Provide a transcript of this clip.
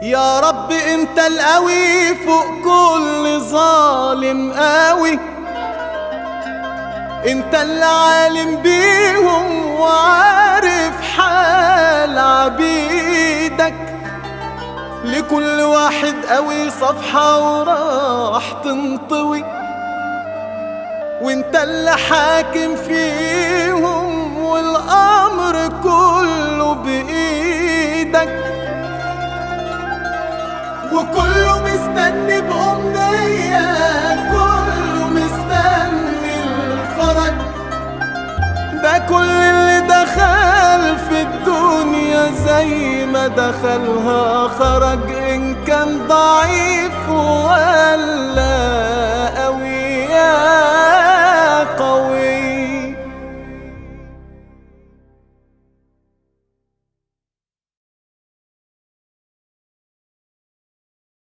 يا رب انت القوي فوق كل ظالم قوي انت اللي عالم بيهم وعارف حال عبيدك لكل واحد قوي صفحة وراح تنطوي وانت اللي حاكم فيهم والامر كله بايدك وكله مستني بأمنية كله مستني الفرج ده كل اللي دخل في الدنيا زي ما دخلها خرج إن كان ضعيف